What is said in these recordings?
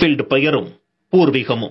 Enfield பெயரும் பூர்வீகமும்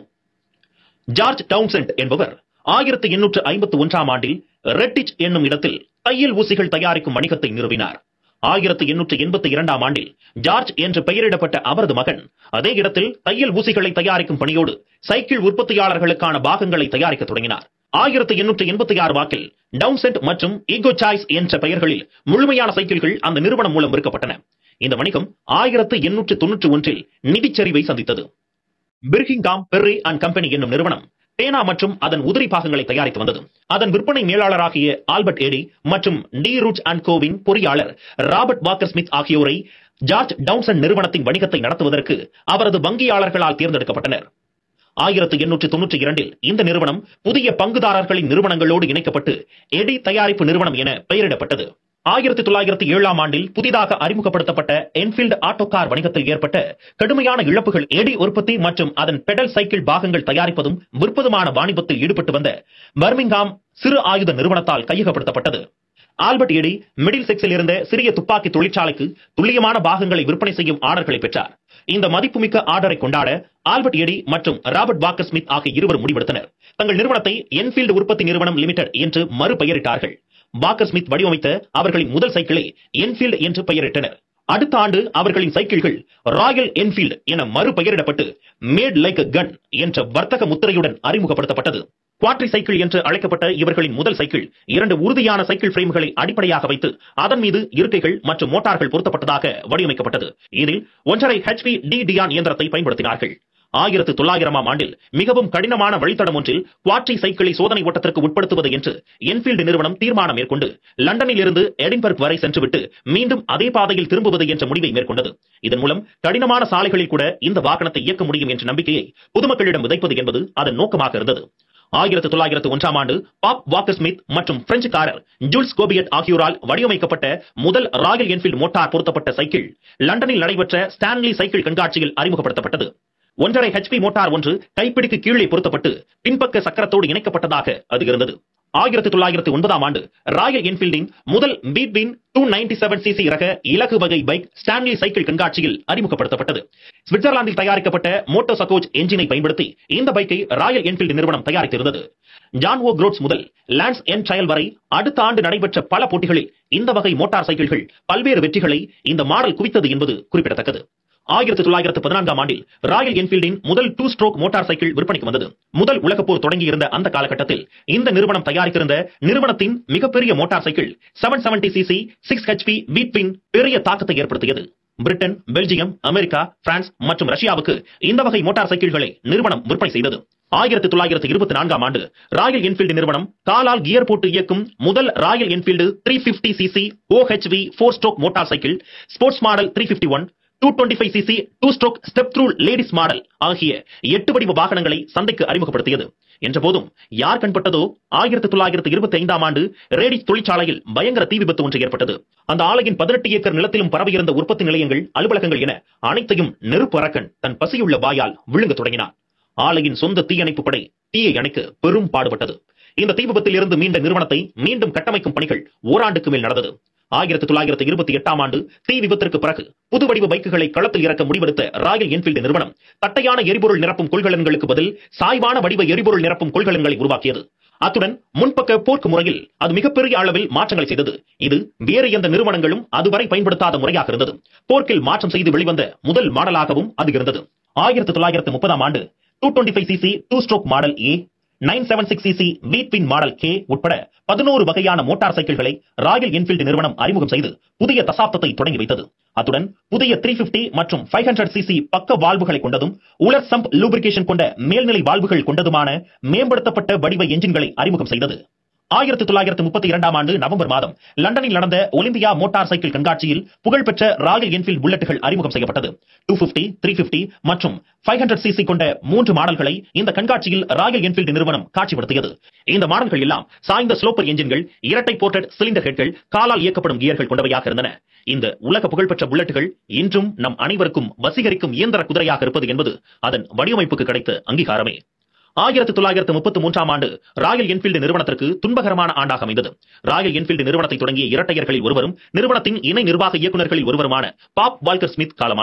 George Townsend என்பவர் ஆயிரத்தி எண்ணூற்று ஐம்பத்தி ஒன்றாம் ஆண்டில் ரெட்டிச் என்னும் இடத்தில் தையல் ஊசிகள் தயாரிக்கும் வணிகத்தை நிறுவினார் ஆயிரத்தி எண்ணூற்று எண்பத்தி இரண்டாம் ஆண்டில் ஜார்ஜ் என்று பெயரிடப்பட்ட அவரது மகன் அதே இடத்தில் தையல் ஊசிகளை தயாரிக்கும் பணியோடு சைக்கிள் உற்பத்தியாளர்களுக்கான பாகங்களை தயாரிக்க தொடங்கினார் ஆயிரத்தி எண்ணூற்று எண்பத்தி ஆறு வாக்கில் டவுன்சென்ட் மற்றும் ஈகோ சாய்ஸ் என்ற பெயர்களில் முழுமையான சைக்கிள்கள் அந்த நிறுவனம் மூலம் விற்கப்பட்டன இந்த வணிகம் ஆயிரத்து எண்ணூற்று தொன்னூற்றி ஒன்றில் நிதிச்சரிவை சந்தித்தது பிர்கிங்காம் பெர்ரி அண்ட் கம்பெனி என்னும் நிறுவனம் பேனா மற்றும் அதன் உதிரி பாகங்களை தயாரித்து வந்தது அதன் விற்பனை மேலாளராகிய ஆல்பர்ட் ஏடி மற்றும் டி ரூட் அண்ட் கோவின் பொறியாளர் ராபர்ட் வாக்கர் ஸ்மித் ஆகியோரை ஜார்ஜ் டவுன்சன் நிறுவனத்தின் வணிகத்தை நடத்துவதற்கு அவரது வங்கியாளர்களால் தேர்ந்தெடுக்கப்பட்டனர் ஆயிரத்தி எண்ணூற்று தொன்னூற்றி இரண்டில் இந்த நிறுவனம் புதிய பங்குதாரர்களின் நிறுவனங்களோடு இணைக்கப்பட்டு எடி தயாரிப்பு நிறுவனம் என பெயரிடப்பட்டது ஆயிரத்தி தொள்ளாயிரத்தி ஏழாம் ஆண்டில் புதிதாக அறிமுகப்படுத்தப்பட்ட என்ஃபீல்டு ஆட்டோ கார் வணிகத்தில் ஏற்பட்ட கடுமையான இழப்புகள் எடி உற்பத்தி மற்றும் அதன் பெடல் சைக்கிள் பாகங்கள் தயாரிப்பதும் விற்பதுமான வாணிபத்தில் ஈடுபட்டு வந்த பர்மிங்ஹாம் சிறு ஆயுத நிறுவனத்தால் கையகப்படுத்தப்பட்டது ஆல்பர்ட் எடி மிடில் செக்ஸில் இருந்த சிறிய துப்பாக்கி தொழிற்சாலைக்கு துல்லியமான பாகங்களை விற்பனை செய்யும் ஆர்டர்களை பெற்றார் இந்த மதிப்புமிக்க ஆர்டரை கொண்டாட ஆல்பர்ட் எடி மற்றும் ராபர்ட் வாக்கர் ஸ்மித் ஆகிய இருவர் முடிவெடுத்தனர் தங்கள் நிறுவனத்தை என்ஃபீல்டு உற்பத்தி நிறுவனம் லிமிடெட் என்று மறுபெயரிட்டார்கள் வாக்கர் ஸ்மித் வடிவமைத்த அவர்களின் முதல் சைக்கிளை என்ஃபீல்டு என்று பெயரிட்டனர் அடுத்த ஆண்டு அவர்களின் சைக்கிள்கள் ராயல் என்ஃபீல்டு என மறுபெயரிடப்பட்டு மேட் லைக் கன் என்ற வர்த்தக முத்திரையுடன் அறிமுகப்படுத்தப்பட்டது குவாட்ரி சைக்கிள் என்று அழைக்கப்பட்ட இவர்களின் முதல் சைக்கிள் இரண்டு உறுதியான சைக்கிள் பிரேம்களை அடிப்படையாக வைத்து அதன் மீது இருக்கைகள் மற்றும் மோட்டார்கள் பொருத்தப்பட்டதாக வடிவமைக்கப்பட்டது இதில் ஒன்றரை ஹெச்பி டி டியான் இயந்திரத்தை பயன்படுத்தினார்கள் ஆயிரத்து தொள்ளாயிரமாம் ஆண்டில் மிகவும் கடினமான வழித்தடம் ஒன்றில் குவாட்ரி சைக்கிளை சோதனை ஓட்டத்திற்கு உட்படுத்துவது என்று என்ஃபீல்டு நிறுவனம் தீர்மானம் மேற்கொண்டு லண்டனில் இருந்து எடின்பர்க் வரை சென்றுவிட்டு மீண்டும் அதே பாதையில் திரும்புவது என்ற முடிவை மேற்கொண்டது இதன் மூலம் கடினமான சாலைகளில் கூட இந்த வாகனத்தை இயக்க முடியும் என்ற நம்பிக்கையை பொதுமக்களிடம் விதைப்பது என்பது அதன் நோக்கமாக இருந்தது ஆயிரத்தி தொள்ளாயிரத்து ஒன்றாம் ஆண்டு பாப் வாக்கர் ஸ்மித் மற்றும் பிரெஞ்சுக்காரர் ஜூல்ஸ் கோபியட் ஆகியோரால் வடிவமைக்கப்பட்ட முதல் ராயல் என்ஃபீல்டு மோட்டார் பொருத்தப்பட்ட சைக்கிள் லண்டனில் நடைபெற்ற ஸ்டான்லி சைக்கிள் கண்காட்சியில் அறிமுகப்படுத்தப்பட்டது ஒன்றரை ஹெச்பி மோட்டார் ஒன்று கைப்பிடிக்கு கீழே பொருத்தப்பட்டு பின்பக்க சக்கரத்தோடு இணைக்கப்பட்டதாக அது இருந்தது ஆயிரத்தி தொள்ளாயிரத்தி ஒன்பதாம் ஆண்டு ராயல் என்ஃபீல்டின் முதல் பீட்வின் டூ நைன்டி செவன் சிசி ரக இலகு வகை பைக் ஸ்டான்லி சைக்கிள் கண்காட்சியில் அறிமுகப்படுத்தப்பட்டது சுவிட்சர்லாந்தில் தயாரிக்கப்பட்ட மோட்டோ சகோஜ் என்ஜினை பயன்படுத்தி இந்த பைக்கை ராயல் என்ஃபீல்டு நிறுவனம் தயாரித்திருந்தது ஜான் ஓ குரோட்ஸ் முதல் லான்ஸ் என் ட்ரையல் வரை அடுத்த ஆண்டு நடைபெற்ற பல போட்டிகளில் இந்த வகை மோட்டார் சைக்கிள்கள் பல்வேறு வெற்றிகளை இந்த மாடல் குவித்தது என்பது குறிப்பிடத்தக்கது ஆயிரத்தி தொள்ளாயிரத்து பதினான்காம் ஆண்டில் ராயல் என்ஃபீல்டின் முதல் டூ ஸ்ட்ரோக் மோட்டார் சைக்கிள் விற்பனைக்கு வந்தது முதல் உலகப்போர் தொடங்கி இருந்த அந்த காலகட்டத்தில் இந்த நிறுவனம் தயாரித்திருந்த நிறுவனத்தின் மிகப்பெரிய motorcycle seven seventy CC six HP வீட்பின் பெரிய தாக்கத்தை ஏற்படுத்தியது பிரிட்டன் பெல்ஜியம் அமெரிக்கா பிரான்ஸ் மற்றும் ரஷ்யாவுக்கு இந்த வகை மோட்டார் சைக்கிள்களை நிறுவனம் விற்பனை செய்தது ஆயிரத்தி தொள்ளாயிரத்தி இருபத்தி நான்காம் ஆண்டு ராயல் என்ஃபீல்டு நிறுவனம் காலால் கியர் போட்டு இயக்கும் முதல் Royal Enfield three fifty CC OHV four stroke motorcycle sports model three fifty one two twenty five CC two stroke step through ladies model ஆகிய எட்டு வடிவ வாகனங்களை சந்தைக்கு அறிமுகப்படுத்தியது என்ற போதும் யார் கண்பட்டதோ ஆயிரத்தி தொள்ளாயிரத்தி இருபத்தி ஐந்தாம் ஆண்டு ரேடிஸ் தொழிற்சாலையில் பயங்கர தீ விபத்து ஒன்று ஏற்பட்டது அந்த ஆலையின் பதினெட்டு ஏக்கர் நிலத்திலும் பரவியிருந்த உற்பத்தி நிலையங்கள் அலுவலகங்கள் என அனைத்தையும் நெருப்பு அரக்கன் தன் பசியுள்ள வாயால் விழுங்க தொடங்கினார் ஆலையின் சொந்த தீயணைப்பு படை தீயை அணைக்க பெரும் பாடுபட்டது இந்த தீ விபத்தில் இருந்து மீண்ட நிறுவனத்தை மீண்டும் கட்டமைக்கும் பணிகள் ஓராண்டுக்கு மேல் நடந்தது ஆயிரத்தி தொள்ளாயிரத்தி இருபத்தி எட்டாம் ஆண்டு தீ விபத்திற்கு பிறகு புது வடிவ பைக்குகளை களத்தில் இறக்க முடிவெடுத்த ராயல் என்ஃபீல்டு நிறுவனம் தட்டையான எரிபொருள் நிரப்பும் கொள்கலன்களுக்கு பதில் சாய்வான வடிவ எரிபொருள் நிரப்பும் கொள்கலன்களை உருவாக்கியது அத்துடன் முன்பக்க போர்க்கு முறையில் அது மிகப்பெரிய அளவில் மாற்றங்களை செய்தது இது வேறு எந்த நிறுவனங்களும் அதுவரை பயன்படுத்தாத முறையாக இருந்தது போர்க்கில் மாற்றம் செய்து வெளிவந்த முதல் மாடலாகவும் அது இருந்தது ஆயிரத்தி தொள்ளாயிரத்தி முப்பதாம் ஆண்டு two twenty five CC two stroke model A nine seven six CC வீட்பின் மாடல் கே உட்பட பதினோரு வகையான மோட்டார் சைக்கிள்களை ராயல் என்ஃபீல்டு நிறுவனம் அறிமுகம் செய்து புதிய தசாப்தத்தை தொடங்கி வைத்தது அத்துடன் புதிய த்ரீ பிப்டி மற்றும் ஃபைவ் ஹண்ட்ரட் சிசி பக்க வால்வுகளை கொண்டதும் உலர் சம்ப் லூப்ரிகேஷன் கொண்ட மேல்நிலை வால்வுகள் கொண்டதுமான மேம்படுத்தப்பட்ட வடிவ என்ஜின்களை அறிமுகம் செய்தது ஆயிரத்தி தொள்ளாயிரத்தி முப்பத்தி இரண்டாம் ஆண்டு நவம்பர் மாதம் லண்டனில் நடந்த ஒலிம்பியா மோட்டார் சைக்கிள் கண்காட்சியில் புகழ்பெற்ற ராயல் என்ஃபீல்ட் புல்லட்டுகள் அறிமுகம் செய்யப்பட்டது டூ பிப்டி த்ரீ பிப்டி மற்றும் ஃபைவ் ஹண்ட்ரட் சிசி கொண்ட மூன்று மாடல்களை இந்த கண்காட்சியில் ராயல் என்ஃபீல்டு நிறுவனம் காட்சிப்படுத்தியது இந்த மாடல்கள் எல்லாம் சாய்ந்த ஸ்லோப்பர் என்ஜின்கள் இரட்டை போர்ட்டட் சிலிண்டர் ஹெட்கள் காலால் இயக்கப்படும் கியர்கள் கொண்டவையாக இருந்தன இந்த உலக புகழ்பெற்ற புல்லட்டுகள் இன்றும் நம் அனைவருக்கும் வசீகரிக்கும் இயந்திர குதிரையாக இருப்பது என்பது அதன் வடிவமைப்புக்கு கிடைத்த அங்கீகாரமே ஆயிரத்தி தொள்ளாயிரத்து முப்பத்தி மூன்றாம் ஆண்டு ராயல் என்ஃபீல்டு நிறுவனத்திற்கு துன்பகரமான ஆண்டாக அமைந்தது ராயல் என்ஃபீல்டு நிறுவனத்தை தொடங்கிய இரட்டையர்களில் ஒருவரும் நிறுவனத்தின் இணை நிர்வாக இயக்குநர்களில் ஒருவருமான பாப் வால்கர் ஸ்மித் காலமானார்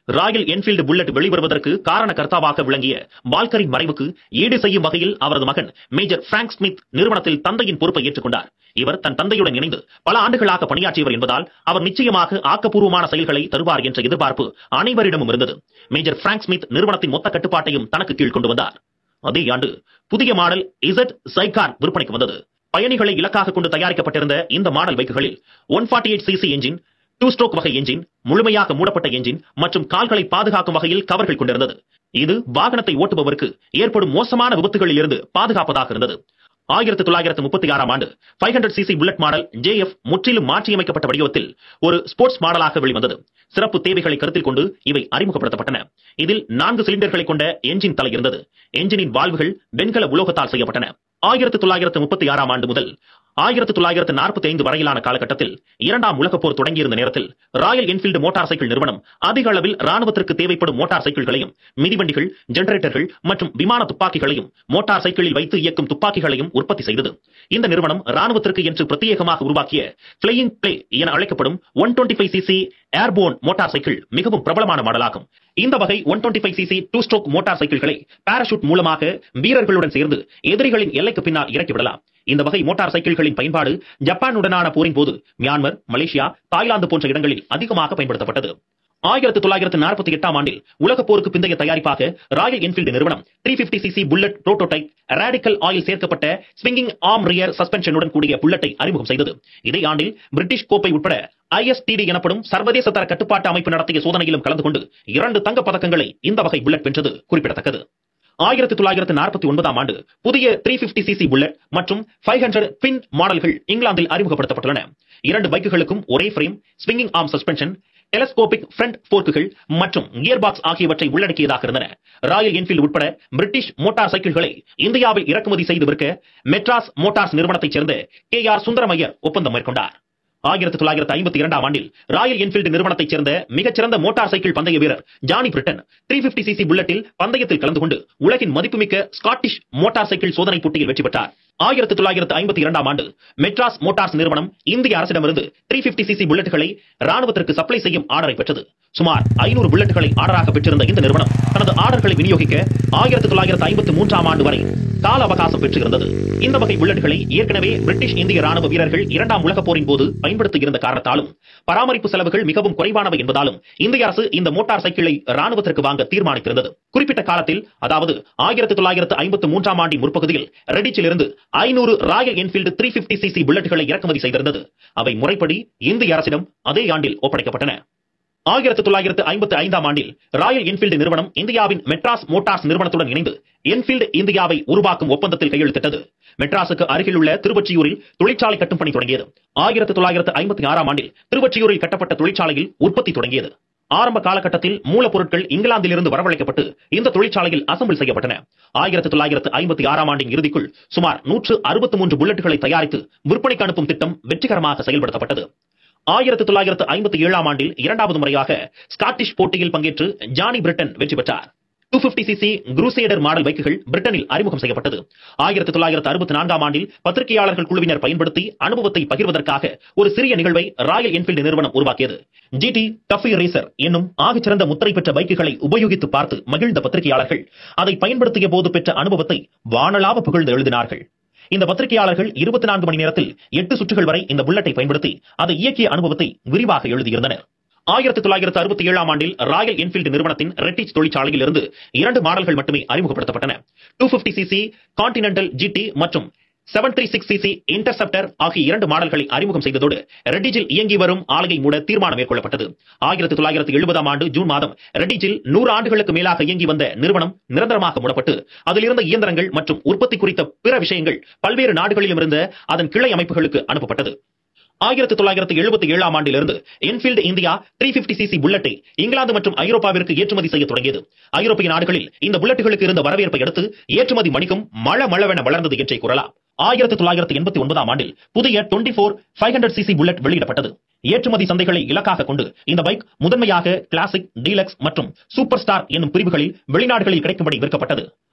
ராயல் என்ஃபீல்டு புல்லட் வெளிவருவதற்கு காரணகர்த்தாவாக விளங்கிய பால்கரின் மறைவுக்கு ஈடு செய்யும் வகையில் அவரது மகன் மேஜர் பிராங்க் ஸ்மித் நிறுவனத்தில் தந்தையின் பொறுப்பை ஏற்றுக்கொண்டார் இவர் தன் தந்தையுடன் இணைந்து பல ஆண்டுகளாக பணியாற்றியவர் என்பதால் அவர் நிச்சயமாக ஆக்கப்பூர்வமான செயல்களை தருவார் என்ற எதிர்பார்ப்பு அனைவரிடமும் இருந்தது மேஜர் பிராங்க் ஸ்மித் நிறுவனத்தின் மொத்த கட்டுப்பாட்டையும் தனக்கு கீழ் கொண்டு வந்தார் அதே ஆண்டு புதிய மாடல் இசட் சைகார் விற்பனைக்கு வந்தது பயணிகளை இலக்காக கொண்டு தயாரிக்கப்பட்டிருந்த இந்த மாடல் பைக்குகளில் one forty eight CC engine two stroke வகை என்ஜின் முழுமையாக மூடப்பட்ட என்ஜின் மற்றும் கால்களை பாதுகாக்கும் வகையில் கவர்கள் கொண்டிருந்தது இது வாகனத்தை ஓட்டுபவருக்கு ஏற்படும் மோசமான விபத்துகளில் இருந்து பாதுகாப்பதாக இருந்தது ஆயிரத்தி தொள்ளாயிரத்து முப்பத்தி ஆறாம் ஆண்டு five hundred CC Bullet model JF முற்றிலும் மாற்றியமைக்கப்பட்ட வடிவத்தில் ஒரு ஸ்போர்ட்ஸ் மாடலாக வெளிவந்தது சிறப்பு தேவைகளை கருத்தில் கொண்டு இவை அறிமுகப்படுத்தப்பட்டன இதில் நான்கு சிலிண்டர்களை கொண்ட என்ஜின் தலை இருந்தது என்ஜினின் வால்வுகள் வெண்கல உலோகத்தால் செய்யப்பட்டன ஆயிரத்தி தொள்ளாயிரத்து முப்பத்தி ஆறாம் ஆண்டு முதல் ஆயிரத்தி தொள்ளாயிரத்து நாற்பத்தி ஐந்து வரையிலான காலகட்டத்தில் இரண்டாம் உலகப் போர் தொடங்கியிருந்த நேரத்தில் ராயல் என்ஃபீல்டு மோட்டார் சைக்கிள் நிறுவனம் அதிக அளவில் ராணுவத்திற்கு தேவைப்படும் மோட்டார் சைக்கிள்களையும் மிதிவண்டிகள் ஜெனரேட்டர்கள் மற்றும் விமான துப்பாக்கிகளையும் மோட்டார் சைக்கிளில் வைத்து இயக்கும் துப்பாக்கிகளையும் உற்பத்தி செய்தது இந்த நிறுவனம் ராணுவத்திற்கு என்று பிரத்யேகமாக உருவாக்கிய பிளேயிங் பிளே என அழைக்கப்படும் one twenty five CC airborne motorcycle மிகவும் பிரபலமான மாடலாகும் இந்த வகை one twenty five CC two stroke motor சைக்கிள்களை பாராஷூட் மூலமாக வீரர்களுடன் சேர்ந்து எதிரிகளின் எல்லைக்கு பின்னால் இறக்கிவிடலாம் இந்த வகை மோட்டார் சைக்கிள்களின் பயன்பாடு ஜப்பானுடனான போரின் போது மியான்மர் மலேசியா தாய்லாந்து போன்ற இடங்களில் அதிகமாக பயன்படுத்தப்பட்டது ஆயிரத்தி தொள்ளாயிரத்து நாற்பத்தி எட்டாம் ஆண்டில் உலகப் போருக்கு பிந்தைய தயாரிப்பாக ராயல் என்ஃபீல்டு நிறுவனம் three fifty CC Bullet prototype radical oil சேர்க்கப்பட்ட ஸ்விங்கிங் ஆர்ம் ரியர் சஸ்பென்ஷனுடன் கூடிய புல்லட்டை அறிமுகம் செய்தது இதே ஆண்டில் பிரிட்டிஷ் கோப்பை உட்பட ஐஎஸ்டிடி எனப்படும் சர்வதேச தர கட்டுப்பாட்டு அமைப்பு நடத்திய சோதனையிலும் கலந்து கொண்டு இரண்டு தங்கப் பதக்கங்களை இந்த வகை புல்லட் வென்றது குறிப்பிடத்தக்கது ஆயிரத்தி தொள்ளாயிரத்தி நாற்பத்தி ஒன்பதாம் ஆண்டு புதிய த்ரீ பிப்டி சிசி புல்லட் மற்றும் ஃபைவ் ஹண்ட்ரட் பின் மாடல்கள் இங்கிலாந்தில் அறிமுகப்படுத்தப்பட்டுள்ளன இரண்டு பைக்குகளுக்கும் ஒரே frame swinging arm suspension telescopic front போர்க்குகள் மற்றும் கியர் பாக்ஸ் ஆகியவற்றை உள்ளடக்கியதாக இருந்தன ராயல் என்ஃபீல்டு உட்பட பிரிட்டிஷ் மோட்டார் சைக்கிள்களை இந்தியாவில் இறக்குமதி செய்து விற்க மெட்ராஸ் மோட்டார்ஸ் நிறுவனத்தைச் சேர்ந்த கே ஆர் சுந்தரமையர் ஒப்பந்தம் மேற்கொண்டார் ஆயிரத்தி தொள்ளாயிரத்தி ஐம்பத்தி இரண்டாம் ஆண்டில் ராயல் என்ஃபீல்டு நிறுவனத்தைச் சேர்ந்த மிகச்சிறந்த மோட்டார் சைக்கிள் பந்தய வீரர் Johnny Brittain three fifty CC புல்லட்டில் பந்தயத்தில் கலந்து கொண்டு உலகின் மதிப்புமிக்க ஸ்காட்டிஷ் மோட்டார் சைக்கிள் சோதனை போட்டியில் வெற்றி பெற்றார் ஆயிரத்தி தொள்ளாயிரத்து ஐம்பத்தி இரண்டாம் ஆண்டு மெட்ராஸ் மோட்டார்ஸ் நிறுவனம் இந்திய அரசிடமிருந்து த்ரீ பிப்டி சிசி புல்லட்டுகளை ராணுவத்திற்கு சப்ளை செய்யும் ஆர்டரை பெற்றது சுமார் ஐநூறு புல்லட்டுகளை ஆர்டராக பெற்றிருந்த இந்த நிறுவனம் தனது ஆர்டர்களை விநியோகிக்க ஆயிரத்தி தொள்ளாயிரத்து ஐம்பத்தி மூன்றாம் ஆண்டு வரை கால அவகாசம் பெற்றிருந்தது இந்த வகை புல்லட்டுகளை ஏற்கனவே பிரிட்டிஷ் இந்திய ராணுவ வீரர்கள் இரண்டாம் உலகப் போரின் போது பயன்படுத்தியிருந்த காரணத்தாலும் பராமரிப்பு செலவுகள் மிகவும் குறைவானவை என்பதாலும் இந்திய அரசு இந்த மோட்டார் சைக்கிளை ராணுவத்திற்கு வாங்க தீர்மானித்திருந்தது குறிப்பிட்ட காலத்தில் அதாவது ஆயிரத்தி தொள்ளாயிரத்து ஐம்பத்தி மூன்றாம் ஆண்டின் முற்பகுதியில் ரெடிச்சில் இருந்து ஐநூறு Royal Enfield three fifty CC புல்லட்டுகளை இறக்குமதி செய்திருந்தது அவை முறைப்படி இந்திய அரசிடம் அதே ஆண்டில் ஒப்படைக்கப்பட்டன ஆயிரத்தி தொள்ளாயிரத்து ஐம்பத்தி ஐந்தாம் ஆண்டில் ராயல் என்ஃபீல்டு நிறுவனம் இந்தியாவின் மெட்ராஸ் மோட்டார்ஸ் நிறுவனத்துடன் இணைந்து என்ஃபீல்டு இந்தியாவை உருவாக்கும் ஒப்பந்தத்தில் கையெழுத்திட்டது மெட்ராஸுக்கு அருகில் உள்ள திருவொற்றியூரில் தொழிற்சாலை கட்டும் பணி தொடங்கியது ஆயிரத்தி தொள்ளாயிரத்து ஐம்பத்தி ஆறாம் ஆண்டில் திருவொற்றியூரில் கட்டப்பட்ட தொழிற்சாலையில் உற்பத்தி தொடங்கியது ஆரம்ப காலகட்டத்தில் மூலப்பொருட்கள் இங்கிலாந்திலிருந்து வரவழைக்கப்பட்டு இந்த தொழிற்சாலையில் அசம்பிள் செய்யப்பட்டன ஆயிரத்தி தொள்ளாயிரத்து ஐம்பத்தி ஆறாம் ஆண்டின் இறுதிக்குள் சுமார் நூற்று அறுபத்தி மூன்று புல்லட்டுகளை தயாரித்து விற்பனைக்கு அனுப்பும் திட்டம் வெற்றிகரமாக செயல்படுத்தப்பட்டது ஆயிரத்தி தொள்ளாயிரத்து ஐம்பத்தி ஏழாம் ஆண்டில் இரண்டாவது முறையாக ஸ்காட்டிஷ் போட்டியில் பங்கேற்று ஜானி பிரிட்டன் வெற்றி பெற்றார் two fifty CC Crusader model பைக்குகள் பிரிட்டனில் அறிமுகம் செய்யப்பட்டது ஆயிரத்தி தொள்ளாயிரத்து அறுபத்தி நான்காம் ஆண்டில் பத்திரிகையாளர்கள் குழுவினர் பயன்படுத்தி அனுபவத்தை பகிர்வதற்காக ஒரு சிறிய நிகழ்வை ராயல் என்ஃபீல்டு நிறுவனம் உருவாக்கியது ஜிடி டஃபி ரேசர் என்னும் ஆகச்சிறந்த முத்திரை பெற்ற பைக்குகளை உபயோகித்து பார்த்து மகிழ்ந்த பத்திரிகையாளர்கள் அதை பயன்படுத்திய போது பெற்ற அனுபவத்தை வானளாவ புகழ்ந்து எழுதினார்கள் இந்த பத்திரிகையாளர்கள் இருபத்தி நான்கு மணி நேரத்தில் எட்டு சுற்றுகள் வரை இந்த புல்லட்டை பயன்படுத்தி அதை இயக்கிய அனுபவத்தை விரிவாக எழுதியிருந்தனர் ஆயிரத்தி தொள்ளாயிரத்து அறுபத்தி ஏழாம் ஆண்டில் ராயல் என்ஃபீல்டு நிறுவனத்தின் ரெட்டிச் தொழிற்சாலையில் இருந்து இரண்டு மாடல்கள் மட்டுமே அறிமுகப்படுத்தப்பட்டன two fifty CC Continental GT மற்றும் seven three six CC Interceptor ஆகிய இரண்டு மாடல்களை அறிமுகம் செய்ததோடு ரெட்டிஜில் இயங்கி வரும் ஆலையை மூட தீர்மானம் மேற்கொள்ளப்பட்டது ஆயிரத்தி தொள்ளாயிரத்தி எழுபதாம் ஆண்டு ஜூன் மாதம் ரெட்டிஜில் நூறு ஆண்டுகளுக்கு மேலாக இயங்கி வந்த நிறுவனம் நிரந்தரமாக மூடப்பட்டு அதில் இருந்த இயந்திரங்கள் மற்றும் உற்பத்தி குறித்த பிற விஷயங்கள் பல்வேறு நாடுகளிலும் இருந்த அதன் கிளை அமைப்புகளுக்கு அனுப்பப்பட்டது ஆயிரத்தி தொள்ளாயிரத்தி எழுபத்தி ஏழாம் ஆண்டிலிருந்து Enfield India three fifty CC புல்லட்டை இங்கிலாந்து மற்றும் ஐரோப்பாவிற்கு ஏற்றுமதி செய்ய தொடங்கியது ஐரோப்பிய நாடுகளில் இந்த புல்லட்டுகளுக்கு இருந்த வரவேற்பை அடுத்து ஏற்றுமதி வணிகம் மழ மளவென வளர்ந்தது என்றே கூறலாம் ஆயிரத்தி தொள்ளாயிரத்தி எண்பத்தி ஒன்பதாம் ஆண்டில் புதிய twenty four five hundred CC Bullet வெளியிடப்பட்டது ஏற்றுமதி சந்தைகளை இலக்காக கொண்டு இந்த பைக் முதன்மையாக கிளாசிக் டீலக்ஸ் மற்றும் சூப்பர் ஸ்டார் என்னும் பிரிவுகளில் வெளிநாடுகளில் கிடைக்கும்படி விற்கப்பட்டது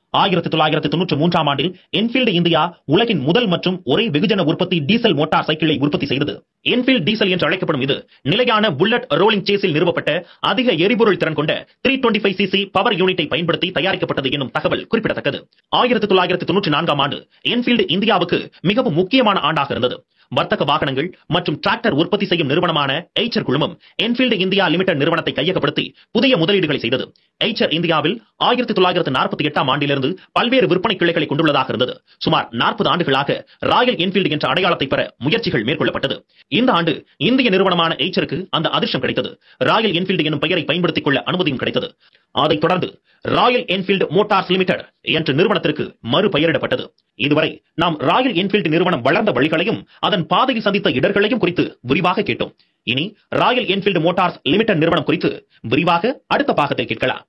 ஆயிரத்தி தொள்ளாயிரத்தி தொண்ணூற்றி மூன்றாம் ஆண்டில் என்ஃபீல்டு இந்தியா உலகின் முதல் மற்றும் ஒரே வெகுஜன உற்பத்தி டீசல் மோட்டார் சைக்கிளை உற்பத்தி செய்தது என்ஃபீல்ட் டீசல் என்று அழைக்கப்படும் இது நிலையான புல்லட் ரோலிங் சேஸில் நிறுவப்பட்ட அதிக எரிபொருள் திறன் கொண்ட three twenty five CC power யூனிட்டை பயன்படுத்தி தயாரிக்கப்பட்டது என்னும் தகவல் குறிப்பிடத்தக்கது ஆயிரத்தி தொள்ளாயிரத்தி தொண்ணூற்றி நான்காம் ஆண்டு என்ஃபீல்டு இந்தியாவுக்கு மிகவும் முக்கியமான ஆண்டாக இருந்தது வர்த்தக வாகனங்கள் மற்றும் டிராக்டர் உற்பத்தி செய்யும் நிறுவனமான எய்ச்சர் குழுமம் என்ஃபீல்டு இந்தியா லிமிடெட் நிறுவனத்தை கையகப்படுத்தி புதிய முதலீடுகளை செய்தது எய்ச்சர் இந்தியாவில் ஆயிரத்தி தொள்ளாயிரத்தி நாற்பத்தி எட்டாம் ஆண்டிலிருந்து பல்வேறு விற்பனை கிளைகளை கொண்டுள்ளதாக இருந்தது சுமார் நாற்பது ஆண்டுகளாக ராயல் என்ஃபீல்டு என்ற அடையாளத்தை பெற முயற்சிகள் மேற்கொள்ளப்பட்டது இந்த ஆண்டு இந்திய நிறுவனமான எய்ச்சருக்கு அந்த அதிர்ஷ்டம் கிடைத்தது ராயல் என்ஃபீல்டு என்னும் பெயரை பயன்படுத்திக் கொள்ள அனுமதியும் கிடைத்தது அதைத் தொடர்ந்து ராயல் என்ஃபீல்டு மோட்டார்ஸ் லிமிடெட் என்ற நிறுவனத்திற்கு மறுபெயரிடப்பட்டது இதுவரை நாம் ராயல் என்ஃபீல்டு நிறுவனம் வளர்ந்த வழிகளையும் அதன் பாதையில் சந்தித்த இடர்களையும் குறித்து விரிவாக கேட்டோம் இனி ராயல் என்ஃபீல்டு மோட்டார்ஸ் லிமிடெட் நிறுவனம் குறித்து விரிவாக அடுத்த பாகத்தில் கேட்கலாம்